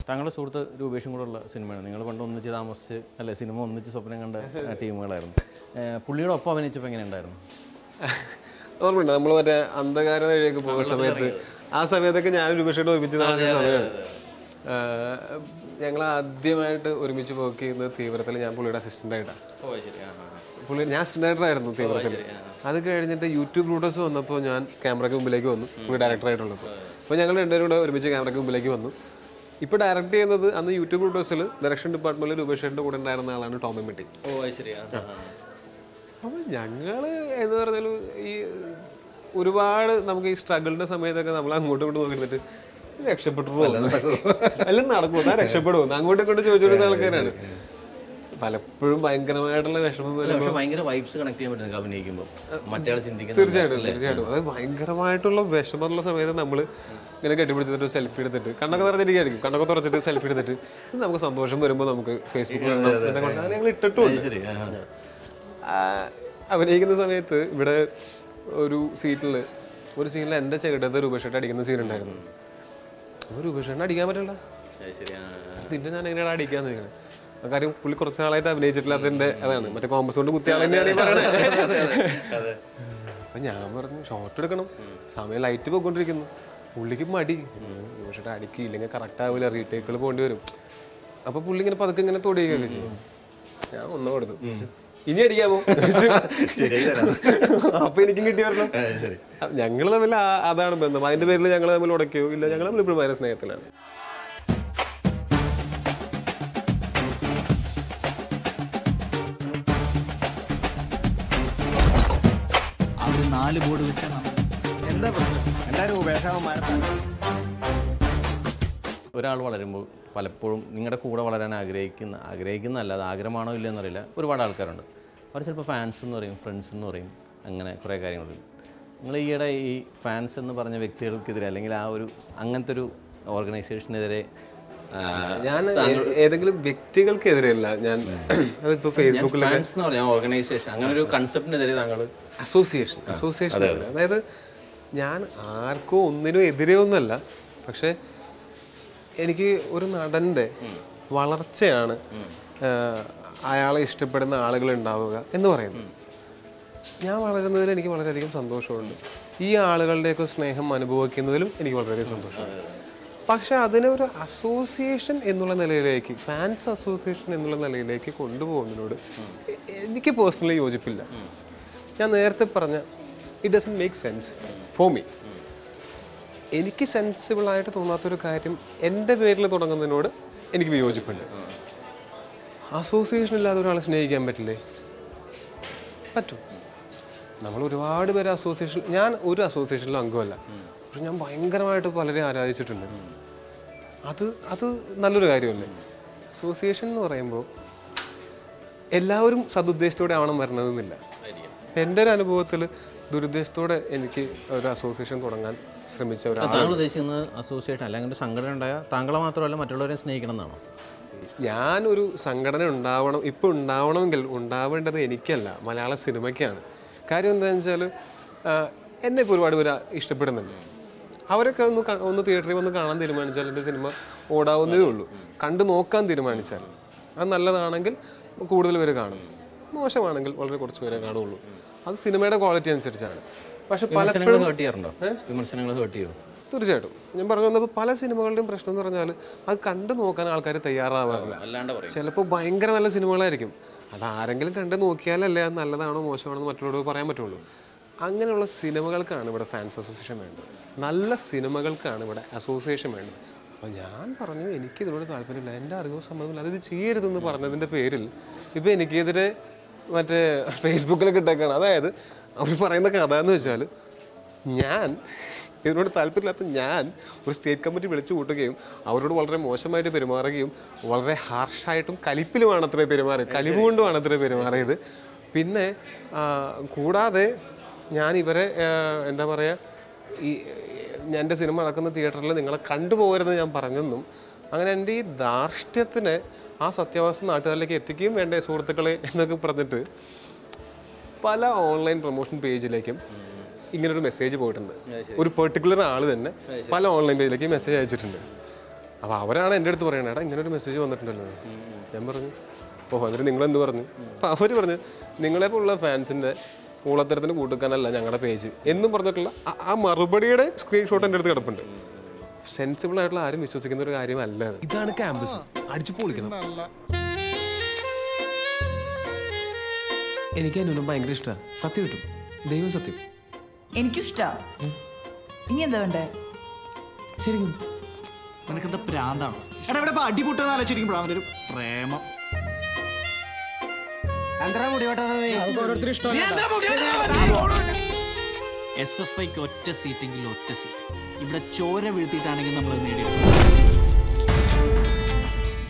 താങ്കളുടെ സുഹൃത്ത് രൂപേഷും കൂടെ ഉള്ള സിനിമയാണ് നിങ്ങൾ പണ്ട് ഒന്നിച്ച് താമസിച്ച് അല്ലെ സിനിമ ഒന്നിച്ച് സ്വപ്നം കണ്ട ആ, ടീമുകളായിരുന്നു ഏ, പുള്ളിയുടെ ഒപ്പം അഭിനയിച്ചപ്പോൾ എങ്ങനെ ഉണ്ടായിരുന്നു ഓർമ്മയുണ്ട് നമ്മൾ മറ്റേ അന്ധകാര വഴിയൊക്കെ പോകുന്ന സമയത്ത് ആ സമയത്തൊക്കെ ഞാൻ രൂപേഷോട് ഒരുമിച്ച് നടന്ന സമയമാണ് ഞങ്ങൾ ആദ്യമായിട്ട് ഒരുമിച്ച് പോക്കിയിരുന്നത് തീവ്രത്തിൽ ഞാൻ പുള്ളിയുടെ അസിസ്റ്റന്റ് ആയിട്ടാണ് ഓ ശരി ആ പുള്ളി ഞാൻ അസിസ്റ്റന്റ് ഡയറക്ടർ ആയിരുന്നു തീവ്രത്തിൽ അത് കഴിഞ്ഞിട്ട് യൂട്യൂബ് റൂട്ടേഴ്സ് വന്നപ്പോൾ ഞാൻ ക്യാമറയ്ക്ക് മുമ്പിലേക്ക് വന്നു പുള്ളി ഡയറക്ടർ ആയിട്ടുള്ളപ്പോൾ അപ്പോൾ ഞങ്ങൾ രണ്ടുപേരും കൂടെ ഒരുമിച്ച് ക്യാമറയ്ക്ക് മുമ്പിലേക്ക് വന്നു ഇപ്പോൾ ഡയറക്റ്റ് ചെയ്യുന്നത് അന്ന് യൂട്യൂബ് റൂട്ടേഴ്സിൽ ഡയറക്ഷൻ ഡിപ്പാർട്ട്മെന്റിൽ രൂപേഷേൻ്റെ കൂടെ ഉണ്ടായിരുന്ന ആളാണ് ടോമി മെട്ടി ഓ ശരി ആ ആ, ആ. അപ്പോൾ ഞങ്ങൾ എന്ന് പറഞ്ഞാൽ ഈ ഒരുപാട് നമുക്ക് ഈ സ്ട്രഗിളിന്റെ സമയത്തൊക്കെ നമ്മൾ അങ്ങോട്ടും ഇങ്ങോട്ടും നോക്കി നിന്നിട്ട് രക്ഷപ്പെട്ടു അല്ല നടക്കും ഞാൻ രക്ഷപ്പെടും അങ്ങോട്ടും ഇങ്ങോട്ടും ചോദിച്ചോടുന്ന ആൾക്കാരാണ് പലപ്പോഴും ഭയങ്കരമായിട്ടുള്ള വിഷമം അല്ല, പക്ഷെ ഭയങ്കര വൈബ്സ് കണക്ട് ചെയ്യാൻ പറ്റും അഭിനയിക്കുമ്പോൾ മറ്റേ ആൾ ചിന്തിക്കുന്നത് തീർച്ചയായിട്ടും തീർച്ചയായിട്ടും അത് ഭയങ്കരമായിട്ടുള്ള വിഷമമുള്ള സമയത്ത് നമ്മൾ ഇങ്ങനെ കെട്ടിപ്പിടിച്ചിട്ട് സെൽഫി എടുത്തിട്ട് കണ്ണൊക്കെ തുറച്ചിരിക്കുകയായിരിക്കും കണ്ണൊക്കെ തുറച്ചിട്ട് സെൽഫി എടുത്തിട്ട് ഇത് നമുക്ക് സന്തോഷം വരുമ്പോൾ നമുക്ക് ഫേസ്ബുക്കിൽ ഞങ്ങൾ ഇട്ടിട്ടുണ്ട് ശരി ആ, ആ. ആ, അഭിനയിക്കുന്ന സമയത്ത് ഇവിടെ ഒരു സീറ്റിൽ ഒരു സീനിൽ എൻ്റെ ചെകിടത്ത് രൂപേഷേട്ട് അടിക്കുന്ന സീൻ ഉണ്ടായിരുന്നു അപ്പോൾ രൂപേഷേട്ടനെ അടിക്കാൻ പറ്റില്ല അത് ശരി ആ, ആ. പിന്നെ ഞാൻ എങ്ങനെയാണ് അടിക്കാന്ന് ചോദിക്കണേ ആ കാര്യം പുള്ളി കുറച്ച് നാളായിട്ട് അഭിനയിച്ചിട്ടില്ലാത്തതിന്റെ അതാണ് മറ്റേ കോമ്പസ് കൊണ്ട് കുത്തിയ ആൾ തന്നെയാണ് ഈ പറയണത് അപ്പൊ ഞാൻ പറഞ്ഞു ഷോട്ട് എടുക്കണം സമയം ലൈറ്റ് പോയിക്കൊണ്ടിരിക്കുന്നു പുള്ളിക്ക് മടി പക്ഷേ അടിക്ക് ഇല്ലെങ്കിൽ കറക്റ്റ് ആവില്ല റീടേക്കുകൾ പോകേണ്ടി വരും അപ്പൊ പുള്ളി ഇങ്ങനെ പതുക്കെ ഇങ്ങനെ തൊടിയൊക്കെ ചെയ്യും ഞാൻ ഒന്നും കൊടുത്തു ഇനി അടിക്കാമോ അപ്പൊ എനിക്കും കിട്ടി വരണം ഞങ്ങൾ തമ്മിൽ ആ- അതാണ് ബന്ധം അതിന്റെ പേരിൽ ഞങ്ങൾ തമ്മിൽ ഉടയ്ക്കോ ഇല്ല ഞങ്ങൾ തമ്മിൽ ഇപ്പോഴും ഭയങ്കര സ്നേഹത്തിലാണ് അവർ നാല് ബോർഡ് വെച്ചാൽ എന്താ പ്രശ്നം എല്ലാവരും ഉപേക്ഷകന്മാരാണ് ഒരാൾ വളരുമ്പോൾ പലപ്പോഴും നിങ്ങളുടെ കൂടെ വളരാൻ ആഗ്രഹിക്കുന്ന ആഗ്രഹിക്കുന്നതല്ല അത് ആഗ്രഹമാണോ ഇല്ലയോ എന്നറിയില്ല ഒരുപാട് ആൾക്കാരുണ്ട് അവർ ചിലപ്പോൾ ഫാൻസ് എന്ന് പറയും ഫ്രണ്ട്സ് എന്ന് പറയും അങ്ങനെ കുറേ കാര്യങ്ങളുണ്ട് നിങ്ങൾ ഈയിടെ ഈ ഫാൻസ് എന്ന് പറഞ്ഞ വ്യക്തികൾക്കെതിരെ അല്ലെങ്കിൽ ആ ഒരു അങ്ങനത്തെ ഒരു ഓർഗനൈസേഷനെതിരെ ആ, ഞാൻ ഏ- ഏതെങ്കിലും വ്യക്തികൾക്കെതിരെയല്ല ഞാൻ അതിപ്പോ ഫേസ്ബുക്കിൽ ഫാൻസ് എന്ന് പറഞ്ഞ ഓർഗനൈസേഷൻ അങ്ങനെ ഒരു കൺസെപ്റ്റിനെതിരെ താങ്കൾ അസോസിയേഷൻ അസോസിയേഷൻ അതായത് ഞാൻ ആർക്കോ ഒന്നിനും എതിരെ ഒന്നല്ല പക്ഷെ എനിക്ക് ഒരു നടന്റെ വളർച്ചയാണ് ആ, അയാളെ ഇഷ്ടപ്പെടുന്ന ആളുകൾ ഉണ്ടാവുക എന്ന് പറയുന്നത് ഞാൻ വളരുന്നതിൽ എനിക്ക് വളരെയധികം സന്തോഷമുണ്ട് ഈ ആളുകളുടെയൊക്കെ സ്നേഹം അനുഭവിക്കുന്നതിലും എനിക്ക് വളരെയധികം സന്തോഷമുണ്ട് പക്ഷെ അതിനെ ഒരു അസോസിയേഷൻ എന്നുള്ള നിലയിലേക്ക് ഫാൻസ് അസോസിയേഷൻ എന്നുള്ള നിലയിലേക്ക് കൊണ്ടുപോകുന്നതിനോട് എ- എനിക്ക് പേഴ്സണലി യോജിപ്പില്ല ഞാൻ നേരത്തെ പറഞ്ഞ it doesn't make sense for me എനിക്ക് സെൻസിബിൾ ആയിട്ട് തോന്നാത്തൊരു കാര്യം എൻ്റെ പേരിൽ തുടങ്ങുന്നതിനോട് എനിക്ക് വിയോജിപ്പുണ്ട് അസോസിയേഷൻ ഇല്ലാതെ ഒരാളെ സ്നേഹിക്കാൻ പറ്റില്ലേ പറ്റും നമ്മൾ ഒരുപാട് പേര് അസോസിയേഷൻ ഞാൻ ഒരു അസോസിയേഷനിലും അംഗമല്ല പക്ഷെ ഞാൻ ഭയങ്കരമായിട്ട് പലരെയും ആരാധിച്ചിട്ടുണ്ട് അത് അത് നല്ലൊരു കാര്യമല്ലേ അസോസിയേഷൻ എന്ന് പറയുമ്പോൾ എല്ലാവരും സതുദ്ദേശത്തോടെ ആവണം വരണമെന്നില്ല എൻ്റെ ഒരു അനുഭവത്തിൽ ദുരുദ്ദേശത്തോടെ എനിക്ക് ഒരു അസോസിയേഷൻ തുടങ്ങാൻ ശ്രമിച്ച ഒരാൾ താങ്കൾ ഉദ്ദേശിക്കുന്നത് അസോസിയേഷൻ അല്ലെങ്കിൽ ഒരു സംഘടന ഉണ്ടായാൽ താങ്കളെ മാത്രമല്ല മറ്റുള്ളവരെ സ്നേഹിക്കണം എന്നാണോ ഞാൻ ഒരു സംഘടന ഉണ്ടാവണം ഇപ്പോൾ ഉണ്ടാവണമെങ്കിൽ ഉണ്ടാവേണ്ടത് എനിക്കല്ല മലയാള സിനിമയ്ക്കാണ് കാര്യം എന്താണെന്ന് വെച്ചാൽ എന്നെ ഇപ്പോൾ ഒരുപാട് പേര് ഇഷ്ടപ്പെടുന്നുണ്ട് അവരൊക്കെ ഒന്ന് ക- ഒന്ന് തിയേറ്ററിൽ വന്ന് കാണാൻ തീരുമാനിച്ചാൽ എൻ്റെ സിനിമ ഓടാവുന്നതേ ഉള്ളൂ കണ്ടു നോക്കാൻ തീരുമാനിച്ചാൽ അത് നല്ലതാണെങ്കിൽ കൂടുതൽ പേര് കാണും മോശമാണെങ്കിൽ വളരെ കുറച്ച് പേരെ കാണുള്ളൂ അത് സിനിമയുടെ ക്വാളിറ്റി അനുസരിച്ചാണ് പക്ഷെ വിമർശനങ്ങൾ പലപ്പോഴും ഹേർട്ട് ചെയ്യാറുണ്ടോ വിമർശനങ്ങൾ ഹേർട്ട് ചെയ്യുമോ തീർച്ചയായിട്ടും ഞാൻ പറഞ്ഞു വന്നത് പല സിനിമകളുടെയും പ്രശ്നം എന്ന് പറഞ്ഞാൽ അത് കണ്ടു നോക്കാൻ ആൾക്കാർ തയ്യാറാവാറില്ല അല്ലാണ്ട് പറയും ചിലപ്പോൾ ഭയങ്കര നല്ല സിനിമകളായിരിക്കും അത് ആരെങ്കിലും കണ്ട് നോക്കിയാലല്ലേ അത് നല്ലതാണോ മോശമാണോ എന്ന് മറ്റുള്ളവരോട് പറയാൻ പറ്റുള്ളൂ അങ്ങനെയുള്ള സിനിമകൾക്കാണ് ഇവിടെ ഫാൻസ് അസോസിയേഷൻ വേണ്ടത് നല്ല സിനിമകൾക്കാണ് ഇവിടെ അസോസിയേഷൻ വേണ്ടത് അപ്പോൾ ഞാൻ പറഞ്ഞു എനിക്ക് ഇതിനോട് താല്പര്യമില്ല എൻ്റെ അറിവോ സമ്മതമില്ല അത് ഇത് ചെയ്യരുതെന്ന് പറഞ്ഞതിൻ്റെ പേരിൽ ഇപ്പോൾ എനിക്കെതിരെ മറ്റേ ഫേസ്ബുക്കിലൊക്കെ ഇട്ടേക്കാണ് അതായത് അവർ പറയുന്ന കഥ എന്ന് വെച്ചാൽ ഞാൻ ഇതിനോട് താല്പര്യമില്ലാത്ത ഞാൻ ഒരു സ്റ്റേറ്റ് കമ്മിറ്റി വിളിച്ചു കൂട്ടുകയും അവരോട് വളരെ മോശമായിട്ട് പെരുമാറുകയും വളരെ ഹാർഷായിട്ടും കലിപ്പിലുമാണ് അത്ര പെരുമാറിയത് കലിവ് കൊണ്ടുമാണ് അത്ര പെരുമാറിയത് പിന്നെ ആ, കൂടാതെ ഞാൻ ഇവരെ ആ, എന്താ പറയുക ഈ ഞാൻ എൻ്റെ സിനിമ നടക്കുന്ന തിയേറ്ററിൽ നിങ്ങളെ കണ്ടുപോകരുത് ഞാൻ പറഞ്ഞെന്നും അങ്ങനെ എൻ്റെ ഈ ധാർഷ്ട്യത്തിന് ആ സത്യാവസ്ഥ നാട്ടുകാരിലേക്ക് എത്തിക്കുകയും വേണ്ടേ സുഹൃത്തുക്കളെ എന്നൊക്കെ പറഞ്ഞിട്ട് പല ഓൺലൈൻ പ്രൊമോഷൻ പേജിലേക്കും ഇങ്ങനൊരു മെസ്സേജ് പോയിട്ടുണ്ട് ഒരു പെർട്ടിക്കുലർ ആൾ തന്നെ പല ഓൺലൈൻ പേജിലേക്ക് മെസ്സേജ് അയച്ചിട്ടുണ്ട് അപ്പോൾ അവരാണ് എൻ്റെ അടുത്ത് പറയണത് എടാ ഇങ്ങനെ ഒരു മെസ്സേജ് വന്നിട്ടുണ്ടല്ലോ ഞാൻ പറഞ്ഞു ഓഹോ എന്നിട്ട് നിങ്ങൾ എന്ത് പറഞ്ഞു അപ്പോൾ അവർ പറഞ്ഞു നിങ്ങളെപ്പോലുള്ള ഫാൻസിൻ്റെ പൂളത്തരത്തിന് കൂട്ടുക്കാനല്ല ഞങ്ങളുടെ പേജ് എന്നും പറഞ്ഞിട്ടുള്ള ആ- ആ മറുപടിയുടെ സ്ക്രീൻഷോട്ട് എൻ്റെ അടുത്ത് കിടപ്പുണ്ട് സെൻസിബിൾ ആയിട്ടുള്ള ആരും വിശ്വസിക്കുന്ന ഒരു കാര്യമല്ല അത്. ഇതാണ് ക്യാമ്പസ് അടിച്ചു പൊളിക്കണം എനിക്ക് അനുവിനും ഭയങ്കര ഇഷ്ടമാണ് സത്യം കിട്ടും ദൈവം സത്യം എനിക്കിഷ്ടാ ഇനി എന്താ വേണ്ടേ ശരിക്കും നിനക്കെന്താ പ്രാന്താണ് എടാ ഇവിടെ ഇപ്പൊ അടിപൊട്ടെന്ന് ആലോചിച്ചിരിക്കുമ്പോഴാണ് അവൻ്റെ ഒരു പ്രേമം എസ് എഫ് ഐക്ക് ഒറ്റ സീറ്റെങ്കിൽ ഒറ്റ സീറ്റ് ഇവിടെ ചോര വീഴ്ത്തിയിട്ടാണെങ്കിൽ നമ്മൾ നേടിയത്